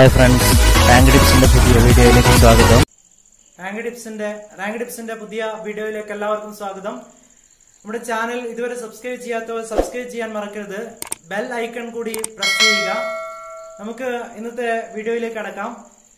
hi friends rank ടിപ്സിന്റെ പുതിയ വീഡിയോയിലേക്ക് സ്വാഗതം റാങ്ക് ടിപ്സിന്റെ റാങ്ക് ടിപ്സിന്റെ പുതിയ വീഡിയോയിലേക്ക് എല്ലാവർക്കും സ്വാഗതം നമ്മുടെ ചാനൽ ഇതുവരെ സബ്സ്ക്രൈബ് ചെയ്യാത്തവർ സബ്സ്ക്രൈബ് ചെയ്യാൻ മറക്കരുത് ബെൽ ഐക്കൺ കൂടി പ്രസ് ചെയ്യുക നമുക്ക് ഇന്നത്തെ വീഡിയോയിലേക്ക് കടക്കാം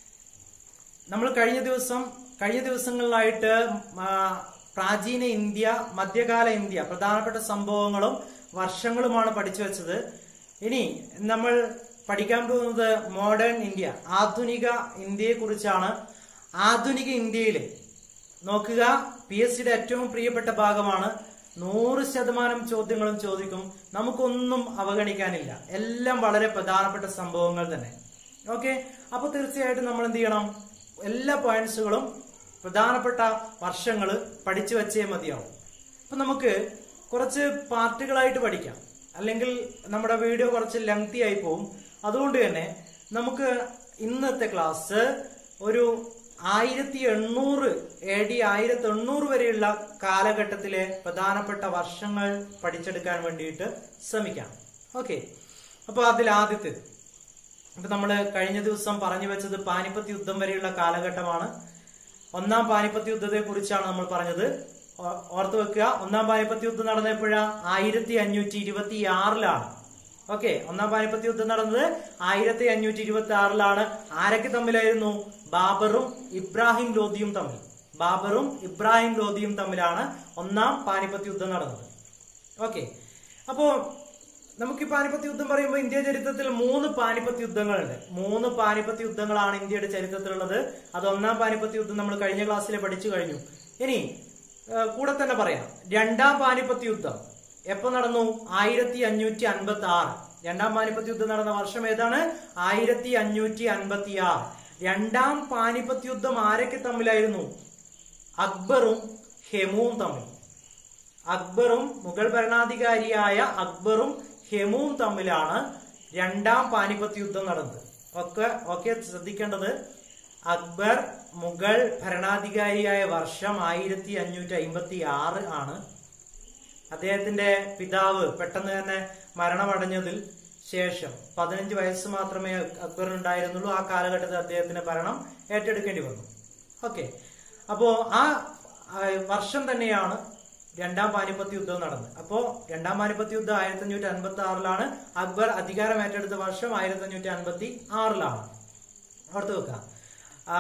നമ്മൾ കഴിഞ്ഞ ദിവസം കഴിഞ്ഞ ദിവസങ്ങളിലായിട്ട് ആ, പ്രാചീന ഇന്ത്യ മധ്യകാല ഇന്ത്യ പ്രധാനപ്പെട്ട സംഭവങ്ങളും വർഷങ്ങളുമാണ് പഠിച്ചു വെച്ചത് ഇനി നമ്മൾ പഠിക്കാൻ പോകുന്നത് മോഡേൺ ഇന്ത്യ ആധുനിക ഇന്ത്യയെ കുറിച്ചാണ് ആധുനിക ഇന്ത്യയിൽ നോക്കുക പി എസ് സിയുടെ ഏറ്റവും പ്രിയപ്പെട്ട ഭാഗമാണ് നൂറ് ശതമാനം ചോദ്യങ്ങളും ചോദിക്കും നമുക്കൊന്നും അവഗണിക്കാനില്ല എല്ലാം വളരെ പ്രധാനപ്പെട്ട സംഭവങ്ങൾ തന്നെ ഓക്കെ അപ്പൊ തീർച്ചയായിട്ടും നമ്മൾ എന്ത് ചെയ്യണം എല്ലാ പോയിന്റ്സുകളും പ്രധാനപ്പെട്ട വർഷങ്ങൾ പഠിച്ചു വെച്ചേ മതിയാവും അപ്പൊ നമുക്ക് കുറച്ച് പാർട്ടുകളായിട്ട് പഠിക്കാം അല്ലെങ്കിൽ നമ്മുടെ വീഡിയോ കുറച്ച് ലെങ്തി ആയി പോകും അതുകൊണ്ട് തന്നെ നമുക്ക് ഇന്നത്തെ ക്ലാസ് ഒരു ആയിരത്തി എണ്ണൂറ് എ ഡി ആയിരത്തി എണ്ണൂറ് വരെയുള്ള കാലഘട്ടത്തിലെ പ്രധാനപ്പെട്ട വർഷങ്ങൾ പഠിച്ചെടുക്കാൻ വേണ്ടിയിട്ട് ശ്രമിക്കാം ഓക്കെ അപ്പൊ അതിൽ ആദ്യത്തേത് ഇപ്പൊ നമ്മള് കഴിഞ്ഞ ദിവസം പറഞ്ഞു വെച്ചത് പാനിപ്പത്ത് യുദ്ധം വരെയുള്ള കാലഘട്ടമാണ് ഒന്നാം പാനിപ്പത്ത് യുദ്ധത്തെ കുറിച്ചാണ് നമ്മൾ പറഞ്ഞത് ഓ- ഓർത്ത് വെക്കുക ഒന്നാം പാനിപ്പത്ത് യുദ്ധം നടന്നപ്പോഴാ ആയിരത്തി അഞ്ഞൂറ്റി ഇരുപത്തി ആറിലാണ് ഓക്കെ ഒന്നാം പാനിപ്പത്ത് യുദ്ധം നടന്നത് ആയിരത്തി അഞ്ഞൂറ്റി ഇരുപത്തി ആറിലാണ് ആരൊക്കെ തമ്മിലായിരുന്നു ബാബറും ഇബ്രാഹിം ലോധിയും തമ്മിൽ ബാബറും ഇബ്രാഹിം ലോധിയും തമ്മിലാണ് ഒന്നാം പാനിപ്പത്ത് യുദ്ധം നടന്നത് ഓക്കെ അപ്പോ നമുക്ക് ഈ പാനിപ്പത്ത് യുദ്ധം പറയുമ്പോൾ ഇന്ത്യ ചരിത്രത്തിൽ മൂന്ന് പാനിപ്പത്ത് യുദ്ധങ്ങളുണ്ട് മൂന്ന് പാനിപ്പത്ത് യുദ്ധങ്ങളാണ് ഇന്ത്യയുടെ ചരിത്രത്തിലുള്ളത് അത് ഒന്നാം പാനിപ്പത്ത് യുദ്ധം നമ്മൾ കഴിഞ്ഞ ക്ലാസ്സിൽ പഠിച്ചു കഴിഞ്ഞു ഇനി ആ, കൂടെ തന്നെ പറയാം രണ്ടാം പാനിപ്പത്ത് യുദ്ധം എപ്പോ നടന്നു ആയിരത്തി അഞ്ഞൂറ്റി അൻപത്തി ആറ് രണ്ടാം പാനിപ്പത്ത് യുദ്ധം നടന്ന വർഷം ഏതാണ് ആയിരത്തി അഞ്ഞൂറ്റി അൻപത്തി ആറ് രണ്ടാം പാനിപ്പത്ത് യുദ്ധം ആരൊക്കെ തമ്മിലായിരുന്നു അക്ബറും ഹെമുവും തമ്മിൽ അക്ബറും മുഗൾ ഭരണാധികാരിയായ അക്ബറും ഹെമുവും തമ്മിലാണ് രണ്ടാം പാനിപ്പത്ത് യുദ്ധം നടന്നത് ഒക്കെ ഒക്കെ ശ്രദ്ധിക്കേണ്ടത് അക്ബർ മുഗൾ ഭരണാധികാരിയായ വർഷം ആയിരത്തി അഞ്ഞൂറ്റി അമ്പത്തി ആറ് ആണ് അദ്ദേഹത്തിന്റെ പിതാവ് പെട്ടെന്ന് തന്നെ മരണമടഞ്ഞതിൽ ശേഷം പതിനഞ്ച് വയസ്സ് മാത്രമേ അക്ബറിന് ഉണ്ടായിരുന്നുള്ളൂ ആ കാലഘട്ടത്തിൽ അദ്ദേഹത്തിന്റെ ഭരണം ഏറ്റെടുക്കേണ്ടി വന്നു ഓക്കെ അപ്പോ ആ ആ, വർഷം തന്നെയാണ് രണ്ടാം പാനിപ്പത്ത് യുദ്ധം നടന്നത് അപ്പോ രണ്ടാം പാനിപ്പത്ത് യുദ്ധം ആയിരത്തി അഞ്ഞൂറ്റി അൻപത്തി ആറിലാണ് അക്ബർ അധികാരം ഏറ്റെടുത്ത വർഷം ആയിരത്തി അഞ്ഞൂറ്റി അൻപത്തി ആറിലാണ് ഓർത്ത് വെക്കുക ആ,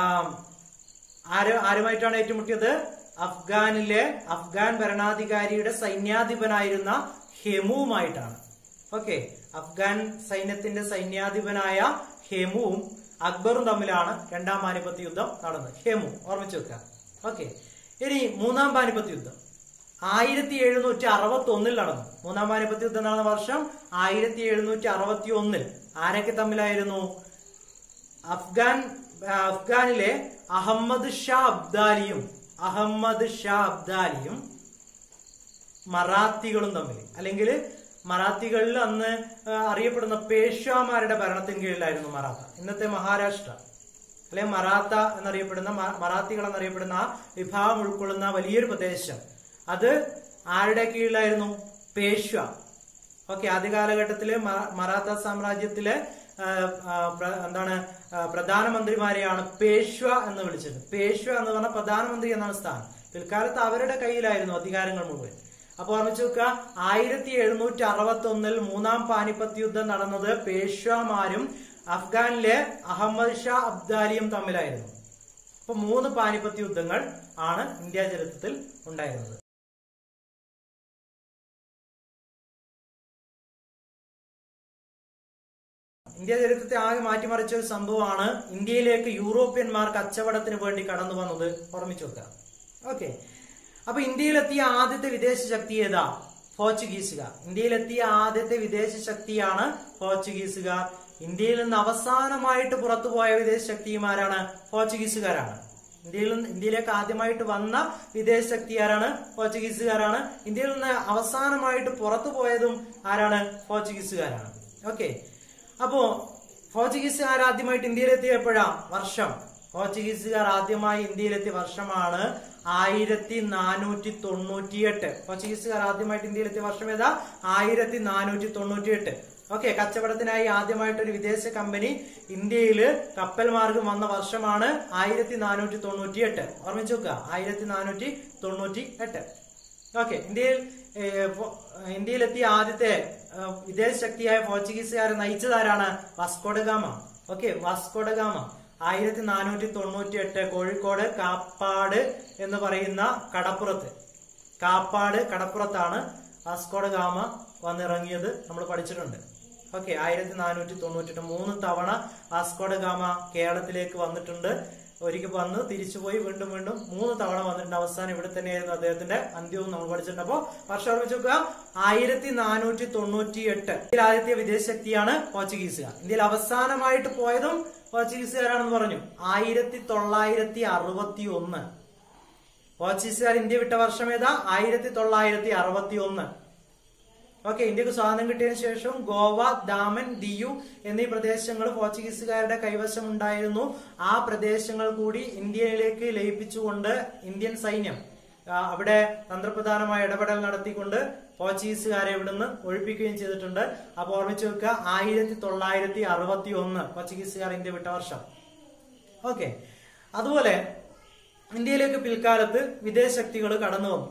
ആര് ആരുമായിട്ടാണ് ഏറ്റുമുട്ടിയത് അഫ്ഗാനിലെ അഫ്ഗാൻ ഭരണാധികാരിയുടെ സൈന്യാധിപനായിരുന്ന ഹെമുവുമായിട്ടാണ് ഓക്കെ അഫ്ഗാൻ സൈന്യത്തിന്റെ സൈന്യാധിപനായ ഹെമുവും അക്ബറും തമ്മിലാണ് രണ്ടാം പാനിപ്പത്ത് യുദ്ധം നടന്നത് ഹെമു ഓർമ്മിച്ചു വെക്കുക ഓക്കെ ഇനി മൂന്നാം പാനിപ്പത്ത് യുദ്ധം ആയിരത്തി എഴുന്നൂറ്റി അറുപത്തി ഒന്നിൽ നടന്നു മൂന്നാം പാനിപ്പത്ത് യുദ്ധം നടന്ന വർഷം ആയിരത്തി എഴുന്നൂറ്റി അറുപത്തി ഒന്നിൽ ആരൊക്കെ തമ്മിലായിരുന്നു അഫ്ഗാൻ ആ, അഫ്ഗാനിലെ അഹമ്മദ് ഷാ അബ്ദാലിയും അഹമ്മദ് ഷാ അബ്ദാലിയും മറാത്തികളും തമ്മിൽ അല്ലെങ്കിൽ മറാത്തികളിൽ അന്ന് ആ, അറിയപ്പെടുന്ന പേഷ്വാമാരുടെ ഭരണത്തിന് കീഴിലായിരുന്നു മറാത്ത ഇന്നത്തെ മഹാരാഷ്ട്ര അല്ലെ മറാത്ത എന്നറിയപ്പെടുന്ന മ- മറാത്തികൾ എന്നറിയപ്പെടുന്ന ആ വിഭാഗം ഉൾക്കൊള്ളുന്ന വലിയൊരു പ്രദേശം അത് ആരുടെ കീഴിലായിരുന്നു പേഷ്വ ഓക്കെ ആദ്യ കാലഘട്ടത്തില് മ- മറാത്ത സാമ്രാജ്യത്തിലെ ആ, ആ, പ്ര- എന്താണ് ആ, പ്രധാനമന്ത്രിമാരെയാണ് പേഷ്വ എന്ന് വിളിച്ചത് പേഷ്വ എന്ന് പറഞ്ഞ പ്രധാനമന്ത്രി എന്നാണ് സ്ഥാനം പിൽക്കാലത്ത് അവരുടെ കയ്യിലായിരുന്നു അധികാരങ്ങൾ മുഴുവൻ അപ്പൊ ഓർമ്മിച്ചു വെക്കുക ആയിരത്തി എഴുന്നൂറ്റി അറുപത്തി ഒന്നിൽ മൂന്നാം പാനിപ്പത്ത് യുദ്ധം നടന്നത് പേഷ്വാമാരും അഫ്ഗാനിലെ അഹമ്മദ് ഷാ അബ്ദാലിയും തമ്മിലായിരുന്നു അപ്പൊ മൂന്ന് പാനിപ്പത്ത് യുദ്ധങ്ങൾ ആണ് ഇന്ത്യ ചരിത്രത്തിൽ ഉണ്ടായിരുന്നത് ഇന്ത്യ ചരിത്രത്തെ ആകെ മാറ്റിമറിച്ച ഒരു സംഭവമാണ് ഇന്ത്യയിലേക്ക് യൂറോപ്യന്മാർ കച്ചവടത്തിന് വേണ്ടി കടന്നു വന്നത് ഓർമ്മിച്ചു വെക്കുക ഓക്കെ അപ്പൊ ഇന്ത്യയിലെത്തിയ ആദ്യത്തെ വിദേശ ശക്തി ഏതാ പോർച്ചുഗീസുകാർ ഇന്ത്യയിലെത്തിയ ആദ്യത്തെ വിദേശ ശക്തിയാണ് പോർച്ചുഗീസുകാർ ഇന്ത്യയിൽ നിന്ന് അവസാനമായിട്ട് പുറത്തുപോയ വിദേശ ശക്തിമാരാണ് പോർച്ചുഗീസുകാരാണ് ഇന്ത്യയിൽ നിന്ന് ഇന്ത്യയിലേക്ക് ആദ്യമായിട്ട് വന്ന വിദേശ ശക്തി ആരാണ് പോർച്ചുഗീസുകാരാണ് ഇന്ത്യയിൽ നിന്ന് അവസാനമായിട്ട് പുറത്തു പോയതും ആരാണ് പോർച്ചുഗീസുകാരാണ് ഓക്കെ അപ്പോ പോർച്ചുഗീസുകാർ ആദ്യമായിട്ട് ഇന്ത്യയിലെത്തിയപ്പോഴാ വർഷം പോർച്ചുഗീസുകാർ ആദ്യമായി ഇന്ത്യയിലെത്തിയ വർഷമാണ് ആയിരത്തി നാനൂറ്റി തൊണ്ണൂറ്റിയെട്ട് പോർച്ചുഗീസുകാർ ആദ്യമായിട്ട് ഇന്ത്യയിലെത്തിയ വർഷം ഏതാ ആയിരത്തി നാനൂറ്റി തൊണ്ണൂറ്റിയെട്ട് ഓക്കെ കച്ചവടത്തിനായി ആദ്യമായിട്ട് ഒരു വിദേശ കമ്പനി ഇന്ത്യയിൽ കപ്പൽ മാർഗം വന്ന വർഷമാണ് ആയിരത്തി നാനൂറ്റി തൊണ്ണൂറ്റി എട്ട് ഓർമ്മിച്ചു വെക്കുക ആയിരത്തി നാനൂറ്റി തൊണ്ണൂറ്റി എട്ട് ഓക്കെ ഇന്ത്യയിൽ ഏഹ്, ഫോ- ഇന്ത്യയിലെത്തിയ ആദ്യത്തെ ഏഹ്, വിദേശ ശക്തിയായ പോർച്ചുഗീസുകാരെ നയിച്ചതാരാണ് വാസ്കോഡഗാമ ഓക്കെ വാസ്കോഡഗാമ ആയിരത്തി നാനൂറ്റി തൊണ്ണൂറ്റി എട്ട് കോഴിക്കോട് കാപ്പാട് എന്ന് പറയുന്ന കടപ്പുറത്ത് കാപ്പാട് കടപ്പുറത്താണ് വാസ്കോഡഗാമ വന്നിറങ്ങിയത് നമ്മൾ പഠിച്ചിട്ടുണ്ട് ഓക്കെ ആയിരത്തി നാനൂറ്റി തൊണ്ണൂറ്റി മൂന്ന് തവണ വാസ്കോഡഗാമ കേരളത്തിലേക്ക് വന്നിട്ടുണ്ട് ഒരിക്കൽ വന്ന് തിരിച്ചുപോയി വീണ്ടും വീണ്ടും മൂന്ന് തവണ വന്നിട്ടുണ്ട് അവസാനം ഇവിടെ തന്നെയായിരുന്നു അദ്ദേഹത്തിന്റെ അന്ത്യവും നമ്മൾ പഠിച്ചിട്ടുണ്ട് അപ്പോ വർഷം ഓർമ്മിച്ച് നോക്കുക ആയിരത്തി നാനൂറ്റി തൊണ്ണൂറ്റി എട്ട് ഇന്ത്യയിൽ ആദ്യത്തെ വിദേശ ശക്തിയാണ് പോർച്ചുഗീസുകാർ ഇന്ത്യയിൽ അവസാനമായിട്ട് പോയതും പോർച്ചുഗീസുകാരാണെന്ന് പറഞ്ഞു ആയിരത്തി തൊള്ളായിരത്തി അറുപത്തി ഒന്ന് പോർച്ചുഗീസുകാർ ഇന്ത്യ വിട്ട വർഷം ഏതാ ആയിരത്തി തൊള്ളായിരത്തി അറുപത്തി ഒന്ന് ഓക്കെ ഇന്ത്യക്ക് സ്വാതന്ത്ര്യം കിട്ടിയതിനു ശേഷം ഗോവ ദാമൻ ദിയു എന്നീ പ്രദേശങ്ങൾ പോർച്ചുഗീസുകാരുടെ കൈവശം ഉണ്ടായിരുന്നു ആ പ്രദേശങ്ങൾ കൂടി ഇന്ത്യയിലേക്ക് ലയിപ്പിച്ചുകൊണ്ട് ഇന്ത്യൻ സൈന്യം ആ, അവിടെ തന്ത്രപ്രധാനമായ ഇടപെടൽ നടത്തിക്കൊണ്ട് പോർച്ചുഗീസുകാരെ ഇവിടുന്ന് ഒഴിപ്പിക്കുകയും ചെയ്തിട്ടുണ്ട് അപ്പൊ ഓർമ്മിച്ചു വെക്കുക ആയിരത്തി തൊള്ളായിരത്തി അറുപത്തി ഒന്ന് പോർച്ചുഗീസുകാർ ഇന്ത്യ വിട്ട വർഷം ഓക്കെ അതുപോലെ ഇന്ത്യയിലേക്ക് പിൽക്കാലത്ത് വിദേശ ശക്തികൾ കടന്നു വന്നു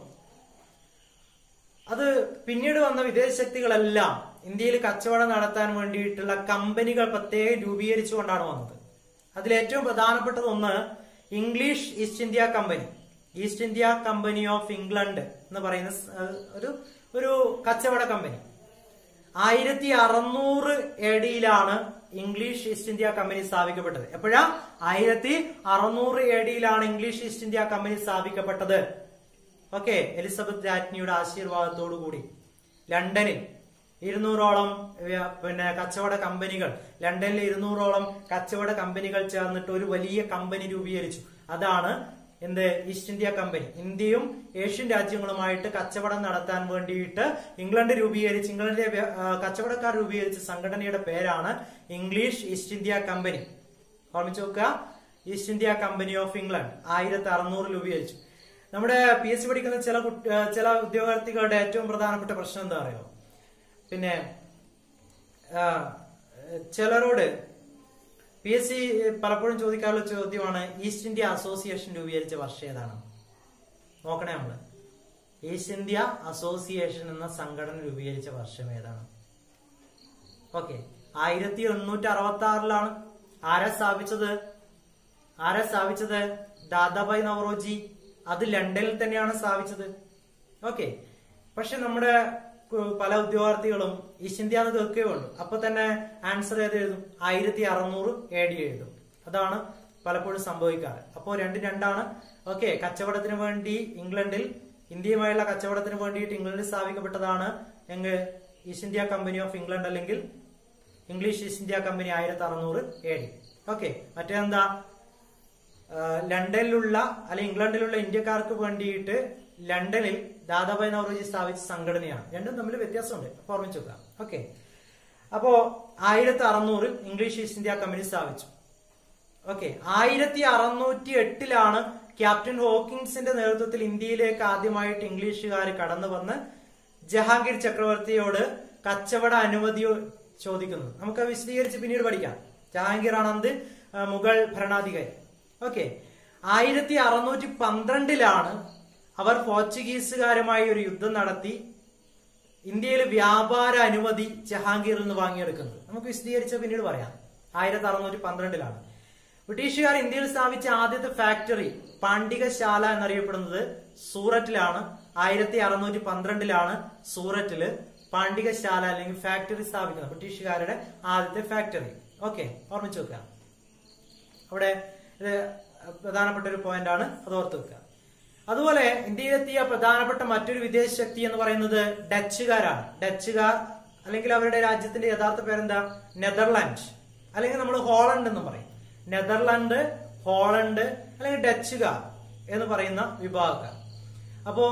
അത് പിന്നീട് വന്ന വിദേശ ശക്തികളെല്ലാം ഇന്ത്യയിൽ കച്ചവടം നടത്താൻ വേണ്ടിയിട്ടുള്ള കമ്പനികൾ പ്രത്യേകം രൂപീകരിച്ചുകൊണ്ടാണ് വന്നത് അതിൽ ഏറ്റവും പ്രധാനപ്പെട്ടത് ഒന്ന് English East India company East India company of England എന്ന് പറയുന്ന സ്- ഏഹ് ഒരു ഒരു കച്ചവട കമ്പനി ആയിരത്തി അറുന്നൂറ് എ ഡിയിലാണ് ഇംഗ്ലീഷ് ഈസ്റ്റ് ഇന്ത്യ കമ്പനി സ്ഥാപിക്കപ്പെട്ടത് എപ്പോഴാ ആയിരത്തി അറുന്നൂറ് എ ഡിയിലാണ് ഇംഗ്ലീഷ് ഈസ്റ്റ് ഇന്ത്യ കമ്പനി സ്ഥാപിക്കപ്പെട്ടത് ഓക്കെ എലിസബത്ത് രാജ്ഞിയുടെ ആശീർവാദത്തോടു കൂടി ലണ്ടനിൽ ഇരുന്നൂറോളം വ്യ- പിന്നെ കച്ചവട കമ്പനികൾ ലണ്ടനിൽ ഇരുന്നൂറോളം കച്ചവട കമ്പനികൾ ചേർന്നിട്ട് ഒരു വലിയ കമ്പനി രൂപീകരിച്ചു അതാണ് എന്ത് ഈസ്റ്റ് ഇന്ത്യ കമ്പനി ഇന്ത്യയും ഏഷ്യൻ രാജ്യങ്ങളുമായിട്ട് കച്ചവടം നടത്താൻ വേണ്ടിയിട്ട് ഇംഗ്ലണ്ട് രൂപീകരിച്ച് ഇംഗ്ലണ്ടിലെ വ്യ- ആ, കച്ചവടക്കാർ രൂപീകരിച്ച സംഘടനയുടെ പേരാണ് ഇംഗ്ലീഷ് ഈസ്റ്റ് ഇന്ത്യ കമ്പനി ഓർമ്മിച്ച് നോക്കുക East India company of England ആയിരത്തി അറുന്നൂറിൽ രൂപീകരിച്ചു നമ്മുടെ പി എസ് സി പഠിക്കുന്ന ചില കുട്ടി- ആ, ചില ഉദ്യോഗാർത്ഥികളുടെ ഏറ്റവും പ്രധാനപ്പെട്ട പ്രശ്നം എന്താ അറിയോ പിന്നെ ആ, ചിലരോട് പി എസ് സി പലപ്പോഴും ചോദിക്കാറുള്ള ചോദ്യമാണ് ഈസ്റ്റ് ഇന്ത്യ അസോസിയേഷൻ രൂപീകരിച്ച വർഷം ഏതാണ് നോക്കണേ നമ്മള് ഈസ്റ്റ് ഇന്ത്യ അസോസിയേഷൻ എന്ന സംഘടന രൂപീകരിച്ച വർഷം ഏതാണ് ഓക്കെ ആയിരത്തി എണ്ണൂറ്റി അറുപത്തി ആറിലാണ് ആരാ സ്ഥാപിച്ചത് ആരാ സ്ഥാപിച്ചത് ദാദാഭായ് നവറോജി അത് ലണ്ടനിൽ തന്നെയാണ് സ്ഥാപിച്ചത് ഓക്കെ പക്ഷെ നമ്മുടെ കു- പല ഉദ്യോഗാർത്ഥികളും ഈസ്റ്റ് ഇന്ത്യ എന്ന് കേൾക്കുകയുള്ളൂ അപ്പൊ തന്നെ ആൻസർ ഏത് എഴുതും ആയിരത്തി അറുന്നൂറ് എ ഡി എഴുതും അതാണ് പലപ്പോഴും സംഭവിക്കാറ് അപ്പോൾ രണ്ട് രണ്ടാണ് ഓക്കെ കച്ചവടത്തിന് വേണ്ടി ഇംഗ്ലണ്ടിൽ ഇന്ത്യയുമായുള്ള കച്ചവടത്തിന് വേണ്ടിയിട്ട് ഇംഗ്ലണ്ടിൽ സ്ഥാപിക്കപ്പെട്ടതാണ് എങ്കിൽ East India company of England അല്ലെങ്കിൽ ഇംഗ്ലീഷ് ഈസ്റ്റ് ഇന്ത്യ കമ്പനി ആയിരത്തി അറുന്നൂറ് എ ഡി ഓക്കെ മറ്റേതെന്താ ആ, ലണ്ടനിലുള്ള അല്ലെങ്കിൽ ഇംഗ്ലണ്ടിലുള്ള ഇന്ത്യക്കാർക്ക് വേണ്ടിയിട്ട് ലണ്ടനിൽ ദാദാഭായ് നവറോജി സ്ഥാപിച്ച സംഘടനയാണ് രണ്ടും തമ്മിൽ വ്യത്യാസമുണ്ട് അപ്പൊ ഓർമ്മിച്ചു വെക്കാം ഓക്കെ അപ്പോ ആയിരത്തി അറുന്നൂറ് ഇംഗ്ലീഷ് ഈസ്റ്റ് ഇന്ത്യ കമ്പനി സ്ഥാപിച്ചു ഓക്കെ ആയിരത്തി അറുന്നൂറ്റി എട്ടിലാണ് ക്യാപ്റ്റൻ ഹോക്കിൻസിന്റെ നേതൃത്വത്തിൽ ഇന്ത്യയിലേക്ക് ആദ്യമായിട്ട് ഇംഗ്ലീഷുകാർ കടന്നു വന്ന് ജഹാംഗീർ ചക്രവർത്തിയോട് കച്ചവട അനുമതി ചോദിക്കുന്നത് നമുക്ക് വിശദീകരിച്ച് പിന്നീട് പഠിക്കാം ജഹാംഗീർ ആനന്ദ് ആ, മുഗൾ ഭരണാധികാരി ഓക്കെ ആയിരത്തി അറുന്നൂറ്റി പന്ത്രണ്ടിലാണ് അവർ പോർച്ചുഗീസുകാരുമായി ഒരു യുദ്ധം നടത്തി ഇന്ത്യയിൽ വ്യാപാര അനുമതി ജഹാംഗീറിൽ നിന്ന് വാങ്ങിയെടുക്കുന്നത് നമുക്ക് വിശദീകരിച്ച പിന്നീട് പറയാം ആയിരത്തി അറുന്നൂറ്റി പന്ത്രണ്ടിലാണ് ബ്രിട്ടീഷുകാർ ഇന്ത്യയിൽ സ്ഥാപിച്ച ആദ്യത്തെ ഫാക്ടറി പാണ്ഡികശാല എന്നറിയപ്പെടുന്നത് സൂററ്റിലാണ് ആയിരത്തി അറുന്നൂറ്റി പന്ത്രണ്ടിലാണ് സൂററ്റില് പാണ്ഡികശാല അല്ലെങ്കിൽ ഫാക്ടറി സ്ഥാപിക്കുന്നത് ബ്രിട്ടീഷുകാരുടെ ആദ്യത്തെ ഫാക്ടറി ഓക്കെ ഓർമ്മിച്ചു വെക്കുക അവിടെ ഇത് പ്രധാനപ്പെട്ട ഒരു പോയിന്റ് ആണ് അത് ഓർത്ത് വെക്കുക അതുപോലെ ഇന്ത്യയിലെത്തിയ പ്രധാനപ്പെട്ട മറ്റൊരു വിദേശ ശക്തി എന്ന് പറയുന്നത് ഡച്ചുകാരാണ് ഡച്ചുകാർ അല്ലെങ്കിൽ അവരുടെ രാജ്യത്തിന്റെ യഥാർത്ഥ പേരെന്താ നെതർലാൻഡ് അല്ലെങ്കിൽ നമ്മൾ ഹോളണ്ട് എന്ന് പറയും നെതർലാൻഡ് ഹോളണ്ട് അല്ലെങ്കിൽ ഡച്ചുകാർ എന്ന് പറയുന്ന വിഭാഗക്കാർ അപ്പോ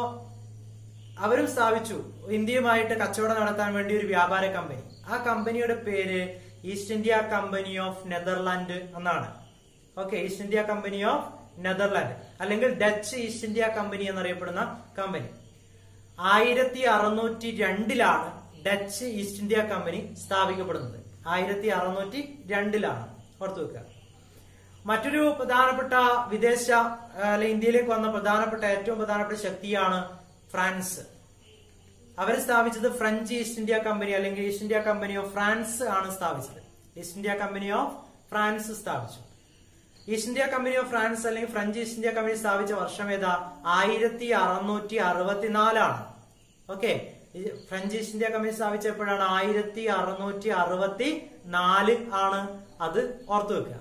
അവരും സ്ഥാപിച്ചു ഇന്ത്യയുമായിട്ട് കച്ചവടം നടത്താൻ വേണ്ടി ഒരു വ്യാപാര കമ്പനി ആ കമ്പനിയുടെ പേര് East India company of Netherland എന്നാണ് okay East India company of Netherland അല്ലെങ്കിൽ ഡച്ച് ഈസ്റ്റ് ഇന്ത്യ കമ്പനി എന്നറിയപ്പെടുന്ന കമ്പനി ആയിരത്തി അറുന്നൂറ്റി രണ്ടിലാണ് ഡച്ച് ഈസ്റ്റ് ഇന്ത്യ കമ്പനി സ്ഥാപിക്കപ്പെടുന്നത് ആയിരത്തി അറുന്നൂറ്റി രണ്ടിലാണ് ഓർത്തു വെക്കുക മറ്റൊരു പ്രധാനപ്പെട്ട വിദേശ അല്ലെ ഇന്ത്യയിലേക്ക് വന്ന പ്രധാനപ്പെട്ട ഏറ്റവും പ്രധാനപ്പെട്ട ശക്തിയാണ് ഫ്രാൻസ് അവർ സ്ഥാപിച്ചത് ഫ്രഞ്ച് ഈസ്റ്റ് ഇന്ത്യ കമ്പനി അല്ലെങ്കിൽ East India company of France ആണ് സ്ഥാപിച്ചത് East India company of France സ്ഥാപിച്ചു East India company of France അല്ലെങ്കിൽ ഫ്രഞ്ച് ഈസ്റ്റ് ഇന്ത്യ കമ്പനി സ്ഥാപിച്ച വർഷം ഏതാ ആയിരത്തി അറുന്നൂറ്റി അറുപത്തിനാലാണ് okay French East India Company സ്ഥാപിച്ചപ്പോഴാണ് ആയിരത്തി അറുന്നൂറ്റി അറുപത്തി നാല് ആണ് അത് ഓർത്തു വെക്കുക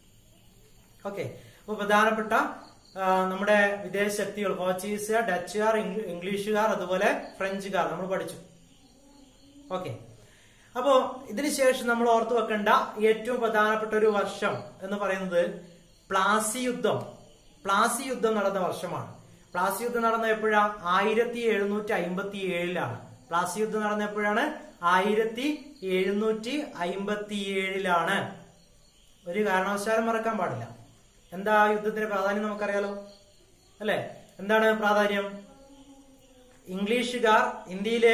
ഓക്കെ അപ്പൊ പ്രധാനപ്പെട്ട ആ, നമ്മുടെ വിദേശ ശക്തികൾ പോർച്ചുഗീസുകാർ ഡച്ചുകാർ ഇംഗ്ലീ- ഇംഗ്ലീഷുകാർ അതുപോലെ ഫ്രഞ്ചുകാർ നമ്മൾ പഠിച്ചു ഓക്കെ അപ്പോ ഇതിനുശേഷം നമ്മൾ ഓർത്തു വെക്കേണ്ട ഏറ്റവും പ്രധാനപ്പെട്ട ഒരു വർഷം എന്ന് പറയുന്നത് പ്ലാസി യുദ്ധം പ്ലാസി യുദ്ധം നടന്ന വർഷമാണ് പ്ലാസി യുദ്ധം നടന്ന എപ്പോഴാ ആയിരത്തി എഴുന്നൂറ്റി അമ്പത്തി ഏഴിലാണ് പ്ലാസി യുദ്ധം നടന്ന എപ്പോഴാണ് ആയിരത്തി എഴുന്നൂറ്റി അമ്പത്തി ഏഴിലാണ് ഒരു കാരണവശാലും മറക്കാൻ പാടില്ല എന്താ ആ യുദ്ധത്തിന്റെ പ്രാധാന്യം നമുക്കറിയാലോ അല്ലെ എന്താണ് പ്രാധാന്യം ഇംഗ്ലീഷുകാർ ഇന്ത്യയിലെ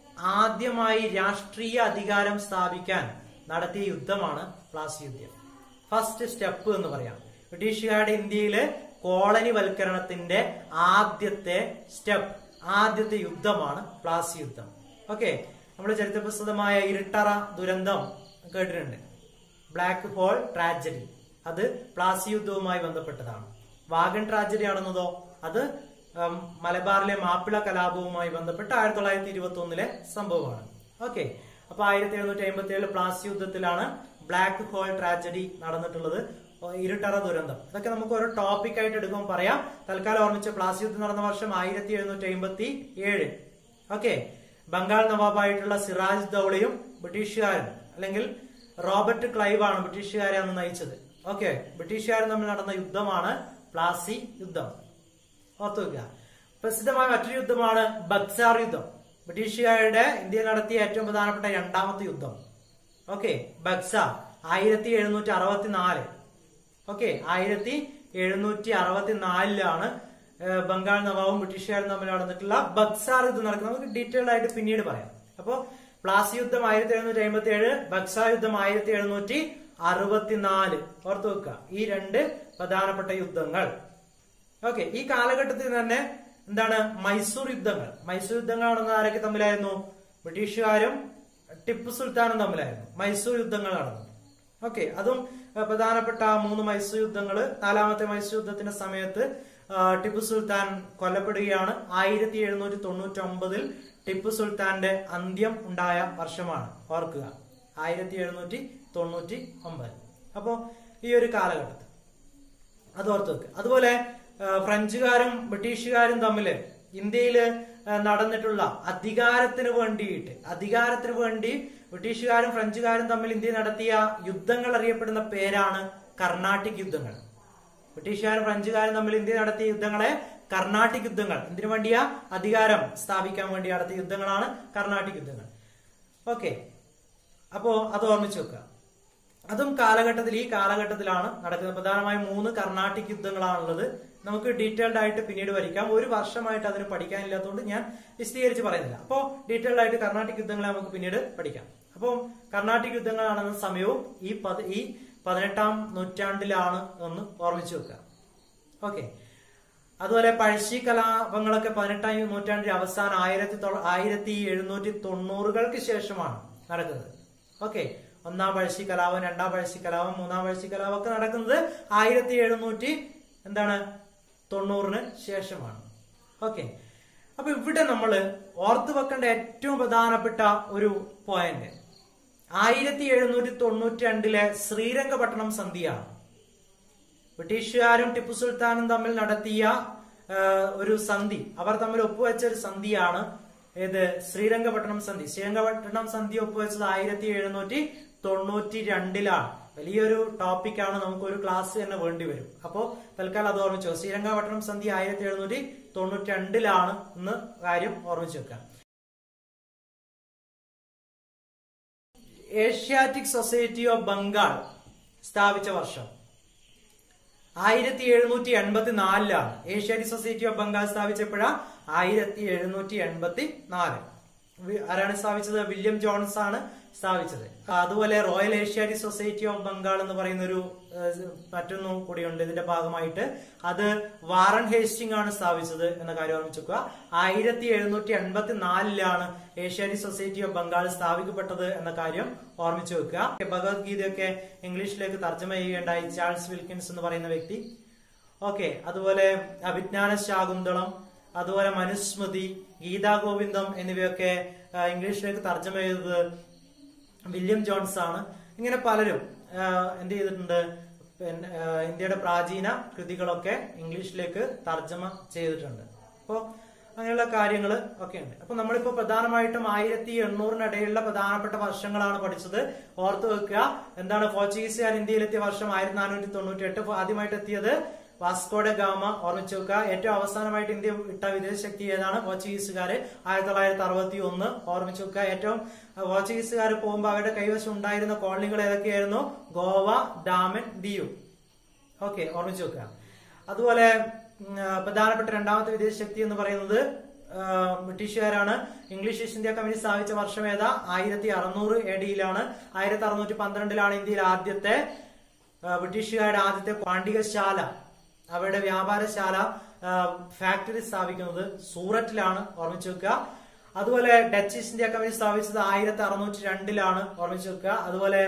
ആദ്യമായി രാഷ്ട്രീയ അധികാരം സ്ഥാപിക്കാൻ നടത്തിയ യുദ്ധമാണ് പ്ലാസി യുദ്ധം ഫസ്റ്റ് സ്റ്റെപ്പ് എന്ന് പറയാം ബ്രിട്ടീഷുകാരുടെ ഇന്ത്യയിലെ കോളനി വൽക്കരണത്തിന്റെ ആദ്യത്തെ സ്റ്റെപ്പ് ആദ്യത്തെ യുദ്ധമാണ് പ്ലാസി യുദ്ധം ഓക്കെ നമ്മുടെ ചരിത്രപ്രസിദ്ധമായ ഇരുട്ടറ ദുരന്തം കേട്ടിട്ടുണ്ട് ബ്ലാക്ക് ഹോൾ ട്രാജഡി അത് പ്ലാസി യുദ്ധവുമായി ബന്ധപ്പെട്ടതാണ് വാഗൺ ട്രാജഡി ആണെന്നതോ അത് ഉം, മലബാറിലെ മാപ്പിള കലാപവുമായി ബന്ധപ്പെട്ട് ആയിരത്തി തൊള്ളായിരത്തി ഇരുപത്തി ഒന്നിലെ സംഭവമാണ് ഓക്കെ അപ്പൊ ആയിരത്തി എഴുന്നൂറ്റി അമ്പത്തി ഏഴ് പ്ലാസി യുദ്ധത്തിലാണ് ബ്ലാക്ക് ഹോൾ ട്രാജഡി നടന്നിട്ടുള്ളത് ഓ, ഇരുട്ടറ ദുരന്തം ഇതൊക്കെ നമുക്ക് ഓരോ ടോപ്പിക് ആയിട്ട് എടുക്കുമ്പോൾ പറയാം തൽക്കാലം ഓർമ്മിച്ച പ്ലാസി യുദ്ധം നടന്ന വർഷം ആയിരത്തി എഴുന്നൂറ്റി അമ്പത്തി ഏഴ് ഓക്കെ ബംഗാൾ നവാബായിട്ടുള്ള സിറാജ് ദൌളയും ബ്രിട്ടീഷുകാരും അല്ലെങ്കിൽ റോബർട്ട് ക്ലൈവ് ആണ് ബ്രിട്ടീഷുകാരെ അന്ന് നയിച്ചത് ഓക്കെ ബ്രിട്ടീഷുകാരും തമ്മിൽ നടന്ന യുദ്ധമാണ് പ്ലാസി യുദ്ധം ഓർത്തു വെക്കുക പ്രസിദ്ധമായ മറ്റൊരു യുദ്ധമാണ് ബക്സാർ യുദ്ധം ബ്രിട്ടീഷുകാരുടെ ഇന്ത്യയിൽ നടത്തിയ ഏറ്റവും പ്രധാനപ്പെട്ട രണ്ടാമത്തെ യുദ്ധം ഓക്കെ ബക്സാർ ആയിരത്തി എഴുന്നൂറ്റി അറുപത്തി നാല് ഓക്കെ ആയിരത്തി എഴുന്നൂറ്റി അറുപത്തി നാലിലാണ് ബംഗാൾ നവാബും ബ്രിട്ടീഷുകാരും തമ്മിൽ നടന്നിട്ടുള്ള ബക്സാർ യുദ്ധം നടക്കുന്നത് നമുക്ക് ഡീറ്റെയിൽഡ് ആയിട്ട് പിന്നീട് പറയാം അപ്പോ പ്ലാസി യുദ്ധം ആയിരത്തി എഴുന്നൂറ്റി അമ്പത്തി ഏഴ് ബക്സാർ യുദ്ധം ആയിരത്തി എഴുന്നൂറ്റി അറുപത്തിനാല് ഓർത്തു വെക്കുക ഈ രണ്ട് പ്രധാനപ്പെട്ട യുദ്ധങ്ങൾ ഓക്കെ ഈ കാലഘട്ടത്തിൽ തന്നെ എന്താണ് മൈസൂർ യുദ്ധങ്ങൾ മൈസൂർ യുദ്ധങ്ങൾ നടന്നത് ആരൊക്കെ തമ്മിലായിരുന്നു ബ്രിട്ടീഷുകാരും ടിപ്പു സുൽത്താനും തമ്മിലായിരുന്നു മൈസൂർ യുദ്ധങ്ങൾ നടന്നു ഓക്കെ അതും ഏഹ്, പ്രധാനപ്പെട്ട മൂന്ന് മൈസൂർ യുദ്ധങ്ങള് നാലാമത്തെ മൈസൂർ യുദ്ധത്തിന്റെ സമയത്ത് ആ, ടിപ്പു സുൽത്താൻ കൊല്ലപ്പെടുകയാണ് ആയിരത്തി എഴുന്നൂറ്റി തൊണ്ണൂറ്റി ഒമ്പതിൽ ടിപ്പു സുൽത്താന്റെ അന്ത്യം ഉണ്ടായ വർഷമാണ് ഓർക്കുക ആയിരത്തി എഴുന്നൂറ്റി തൊണ്ണൂറ്റി ഒമ്പത് അപ്പോ ഈ ഒരു കാലഘട്ടത്തിൽ അത് ഓർത്ത് വെക്കുക അതുപോലെ ആ, ഫ്രഞ്ചുകാരും ബ്രിട്ടീഷുകാരും തമ്മിൽ ഇന്ത്യയില് ആ, നടന്നിട്ടുള്ള അധികാരത്തിന് വേണ്ടിയിട്ട് അധികാരത്തിന് വേണ്ടി ബ്രിട്ടീഷുകാരും ഫ്രഞ്ചുകാരും തമ്മിൽ ഇന്ത്യയിൽ നടത്തിയ യുദ്ധങ്ങൾ അറിയപ്പെടുന്ന പേരാണ് കർണാട്ടിക് യുദ്ധങ്ങൾ ബ്രിട്ടീഷുകാരും ഫ്രഞ്ചുകാരും തമ്മിൽ ഇന്ത്യ നടത്തിയ യുദ്ധങ്ങളെ കർണാട്ടിക് യുദ്ധങ്ങൾ എന്തിനു വേണ്ടിയാ അധികാരം സ്ഥാപിക്കാൻ വേണ്ടി നടത്തിയ യുദ്ധങ്ങളാണ് കർണാട്ടിക് യുദ്ധങ്ങൾ ഓക്കെ അപ്പോ അത് ഓർമ്മിച്ച് വെക്കുക അതും കാലഘട്ടത്തിൽ ഈ കാലഘട്ടത്തിലാണ് നടക്കുന്നത് പ്രധാനമായും മൂന്ന് കർണാട്ടിക് യുദ്ധങ്ങളാണുള്ളത് നമുക്ക് ഡീറ്റെയിൽഡ് ആയിട്ട് പിന്നീട് വരിക്കാം ഒരു വർഷമായിട്ട് അതിന് പഠിക്കാനില്ലാത്തതുകൊണ്ട് ഞാൻ വിശദീകരിച്ച് പറയുന്നില്ല അപ്പോ ഡീറ്റെയിൽഡ് ആയിട്ട് കർണാട്ടിക് യുദ്ധങ്ങളെ നമുക്ക് പിന്നീട് പഠിക്കാം അപ്പോൾ കർണാട്ടിക് യുദ്ധങ്ങൾ നടന്ന സമയവും ഈ പത് ഈ പതിനെട്ടാം നൂറ്റാണ്ടിലാണ് എന്ന് ഓർമ്മിച്ചു വെക്കുക ഓക്കെ അതുപോലെ പഴശ്ശി കലാപങ്ങളൊക്കെ പതിനെട്ടാം നൂറ്റാണ്ടിന്റെ അവസാനം ആയിരത്തി തൊള്ള- ആയിരത്തി എഴുന്നൂറ്റി തൊണ്ണൂറുകൾക്ക് ശേഷമാണ് നടക്കുന്നത് ഓക്കെ ഒന്നാം പഴശ്ശി കലാപം രണ്ടാം പഴശ്ശി കലാപം മൂന്നാം പഴശ്ശി കലാപം ഒക്കെ നടക്കുന്നത് ആയിരത്തി എഴുന്നൂറ്റി എന്താണ് തൊണ്ണൂറിന് ശേഷമാണ് ഓക്കെ അപ്പൊ ഇവിടെ നമ്മൾ ഓർത്തു വെക്കേണ്ട ഏറ്റവും പ്രധാനപ്പെട്ട ഒരു പോയിന്റ് ആയിരത്തി എഴുന്നൂറ്റി തൊണ്ണൂറ്റി രണ്ടിലെ ശ്രീരംഗപട്ടണം സന്ധിയാണ് ബ്രിട്ടീഷുകാരും ടിപ്പു സുൽത്താനും തമ്മിൽ നടത്തിയ ആ, ഒരു സന്ധി അവർ തമ്മിൽ ഒപ്പുവെച്ച ഒരു സന്ധിയാണ് ഏത് ശ്രീരംഗപട്ടണം സന്ധി ശ്രീരംഗപട്ടണം സന്ധി ഒപ്പുവെച്ചത് ആയിരത്തി എഴുന്നൂറ്റി തൊണ്ണൂറ്റി രണ്ടിലാണ് വലിയൊരു ടോപ്പിക്കാണ് നമുക്ക് ഒരു ക്ലാസ് തന്നെ വേണ്ടി വരും അപ്പോ തൽക്കാലം അത് ഓർമ്മിച്ചോ ശ്രീരംഗപട്ടണം സന്ധി ആയിരത്തി എഴുന്നൂറ്റി തൊണ്ണൂറ്റി രണ്ടിലാണ് എന്ന് കാര്യം ഓർമ്മിച്ചു വെക്കാം ഏഷ്യാറ്റിക് സൊസൈറ്റി ഓഫ് ബംഗാൾ സ്ഥാപിച്ച വർഷം ആയിരത്തി എഴുന്നൂറ്റി എൺപത്തി നാലിലാണ് ഏഷ്യാറ്റിക് സൊസൈറ്റി ഓഫ് ബംഗാൾ സ്ഥാപിച്ചപ്പോഴാ ആയിരത്തി എഴുന്നൂറ്റി എൺപത്തി നാല് വി- ആരാണ് സ്ഥാപിച്ചത് വില്യം ജോൺസ് ആണ് സ്ഥാപിച്ചത് അതുപോലെ Royal Asiatic Society of Bengal എന്ന് പറയുന്ന ഒരു ഏഹ്, മറ്റൊന്നും കൂടിയുണ്ട് ഇതിന്റെ ഭാഗമായിട്ട് അത് വാറൻ ഹേസ്റ്റിംഗ് ആണ് സ്ഥാപിച്ചത് എന്ന കാര്യം ഓർമ്മിച്ചുക്കുക ആയിരത്തി എഴുന്നൂറ്റി എൺപത്തി നാലിലാണ് ഏഷ്യാറ്റിക് സൊസൈറ്റി ഓഫ് ബംഗാൾ സ്ഥാപിക്കപ്പെട്ടത് എന്ന കാര്യം ഓർമ്മിച്ചു വെക്കുക ഭഗവത്ഗീതയൊക്കെ ഇംഗ്ലീഷിലേക്ക് തർജ്ജമ ചെയ്യുകയുണ്ടായി ചാൾസ് വിൽക്കിൻസ് എന്ന് പറയുന്ന വ്യക്തി ഓക്കെ അതുപോലെ അഭിജ്ഞാന ശാകുന്തളം അതുപോലെ മനുസ്മൃതി ഗീതാ ഗോവിന്ദം എന്നിവയൊക്കെ ആ, ഇംഗ്ലീഷിലേക്ക് തർജ്ജമ ചെയ്തത് വില്യം ജോൺസ് ആണ് ഇങ്ങനെ പലരും ആ, എന്ത് ചെയ്തിട്ടുണ്ട് പിന്നെ ആ, ഇന്ത്യയുടെ പ്രാചീന കൃതികളൊക്കെ ഇംഗ്ലീഷിലേക്ക് തർജ്ജമ ചെയ്തിട്ടുണ്ട് അപ്പോ അങ്ങനെയുള്ള കാര്യങ്ങൾ ഒക്കെ ഉണ്ട് അപ്പൊ നമ്മളിപ്പോ പ്രധാനമായിട്ടും ആയിരത്തി എണ്ണൂറിനിടയിലുള്ള പ്രധാനപ്പെട്ട വർഷങ്ങളാണ് പഠിച്ചത് ഓർത്തു വെക്കുക എന്താണ് പോർച്ചുഗീസുകാർ ഇന്ത്യയിലെത്തിയ വർഷം ആയിരത്തി നാനൂറ്റി തൊണ്ണൂറ്റി എട്ട് ആദ്യമായിട്ട് എത്തിയത് വാസ്കോഡ ഗാമ ഓർമ്മിച്ചു വെക്കുക ഏറ്റവും അവസാനമായിട്ട് ഇന്ത്യ വിട്ട വിദേശ ശക്തി ഏതാണ് പോർച്ചുഗീസുകാര് ആയിരത്തി തൊള്ളായിരത്തി അറുപത്തി ഒന്ന് ഓർമ്മിച്ചു വെക്കുക ഏറ്റവും അഹ്, പോർച്ചുഗീസുകാർ പോകുമ്പോൾ അവരുടെ കൈവശം ഉണ്ടായിരുന്ന കോളനികൾ ഏതൊക്കെയായിരുന്നു ഗോവ ഡാമൻ ദിയു ഓക്കെ ഓർമ്മിച്ചു വെക്കുക അതുപോലെ ഉം, ആ, പ്രധാനപ്പെട്ട രണ്ടാമത്തെ വിദേശ ശക്തി എന്ന് പറയുന്നത് ആ, ബ്രിട്ടീഷുകാരാണ് ഇംഗ്ലീഷ് ഈസ്റ്റ് ഇന്ത്യ കമ്പനി സ്ഥാപിച്ച വർഷം ഏതാ ആയിരത്തി അറുന്നൂറ് എ ഡിയിലാണ് ആയിരത്തി അറുന്നൂറ്റി പന്ത്രണ്ടിലാണ് ഇന്ത്യയിൽ ആദ്യത്തെ ആ, ബ്രിട്ടീഷുകാരുടെ ആദ്യത്തെ പാണ്ഡികശാല അവരുടെ വ്യാപാരശാല ആ, ഫാക്ടറി സ്ഥാപിക്കുന്നത് സൂററ്റിലാണ് ഓർമ്മിച്ചു വെക്കുക അതുപോലെ ഡച്ച് ഈസ്റ്റ് ഇന്ത്യ കമ്പനി സ്ഥാപിച്ചത് ആയിരത്തി അറുന്നൂറ്റി രണ്ടിലാണ് ഓർമ്മിച്ചു വെക്കുക അതുപോലെ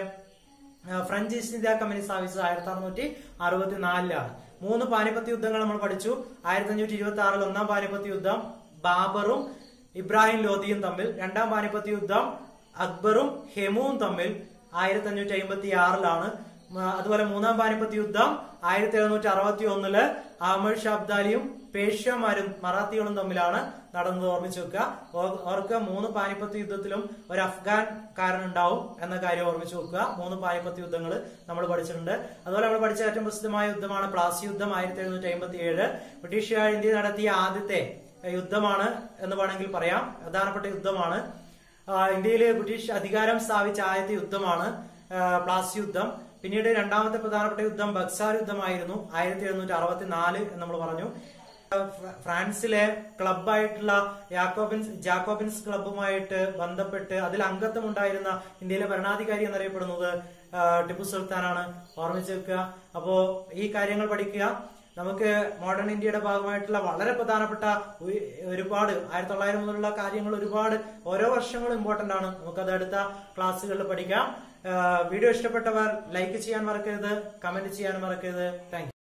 ആ, ഫ്രഞ്ച് ഈസ്റ്റ് ഇന്ത്യ കമ്പനി സ്ഥാപിച്ചത് ആയിരത്തി അറുന്നൂറ്റി അറുപത്തിനാലിലാണ് മൂന്ന് പാനിപ്പത്ത് യുദ്ധങ്ങൾ നമ്മൾ പഠിച്ചു ആയിരത്തി അഞ്ഞൂറ്റി ഇരുപത്തി ആറിൽ ഒന്നാം പാനിപ്പത്ത് യുദ്ധം ബാബറും ഇബ്രാഹിം ലോധിയും തമ്മിൽ രണ്ടാം പാനിപ്പത്ത് യുദ്ധം അക്ബറും ഹെമുവും തമ്മിൽ ആയിരത്തി അഞ്ഞൂറ്റി അമ്പത്തി ആറിലാണ് അതുപോലെ മൂന്നാം പാനിപ്പത്ത് യുദ്ധം ആയിരത്തി എഴുന്നൂറ്റി അറുപത്തി ഒന്നില് അഹമ്മദ് ഷാ അബ്ദാലിയും പേഷ്യമാരും മറാത്തികളും തമ്മിലാണ് നടന്നത് ഓർമ്മിച്ചു വെക്കുക ഓർ- ഓർക്കുക മൂന്ന് പാനിപ്പത്ത് യുദ്ധത്തിലും ഒരു അഫ്ഗാൻ കാരനുണ്ടാവും എന്ന കാര്യം ഓർമ്മിച്ചു വെക്കുക മൂന്ന് പാനിപ്പത്ത് യുദ്ധങ്ങൾ നമ്മൾ പഠിച്ചിട്ടുണ്ട് അതുപോലെ നമ്മൾ പഠിച്ച ഏറ്റവും പ്രസിദ്ധമായ യുദ്ധമാണ് പ്ലാസി യുദ്ധം ആയിരത്തി എഴുന്നൂറ്റി അമ്പത്തി ഏഴ് ബ്രിട്ടീഷുകാർ ഇന്ത്യ നടത്തിയ ആദ്യത്തെ യുദ്ധമാണ് എന്ന് വേണമെങ്കിൽ പറയാം പ്രധാനപ്പെട്ട യുദ്ധമാണ് ആ, ഇന്ത്യയിൽ ബ്രിട്ടീഷ് അധികാരം സ്ഥാപിച്ച ആദ്യത്തെ യുദ്ധമാണ് ആ, പ്ലാസി യുദ്ധം പിന്നീട് രണ്ടാമത്തെ പ്രധാനപ്പെട്ട യുദ്ധം ബക്സാർ യുദ്ധമായിരുന്നു ആയിരത്തി എഴുന്നൂറ്റി അറുപത്തി നാല് എന്ന് നമ്മൾ പറഞ്ഞു ഫ്ര- ഫ്രാൻസിലെ ക്ലബായിട്ടുള്ള യാക്കോബിൻസ് ജാക്കോബിൻസ് ക്ലബുമായിട്ട് ബന്ധപ്പെട്ട് അതിൽ അംഗത്വം ഉണ്ടായിരുന്ന ഇന്ത്യയിലെ ഭരണാധികാരി എന്നറിയപ്പെടുന്നത് ആ, ടിപ്പു സുൽത്താനാണ് ഓർമ്മിച്ച് വെക്കുക അപ്പോ ഈ കാര്യങ്ങൾ പഠിക്കുക നമുക്ക് മോഡേൺ ഇന്ത്യയുടെ ഭാഗമായിട്ടുള്ള വളരെ പ്രധാനപ്പെട്ട ഒരു- ഒരുപാട് ആയിരത്തി തൊള്ളായിരം മുതലുള്ള കാര്യങ്ങൾ ഒരുപാട് ഓരോ വർഷങ്ങളും ഇമ്പോർട്ടന്റ് ആണ് നമുക്കത് അടുത്ത ക്ലാസ്സുകളിൽ പഠിക്കാം ആ, വീഡിയോ ഇഷ്ടപ്പെട്ടവർ ലൈക്ക് ചെയ്യാൻ മറക്കരുത് കമന്റ് ചെയ്യാൻ മറക്കരുത് താങ്ക്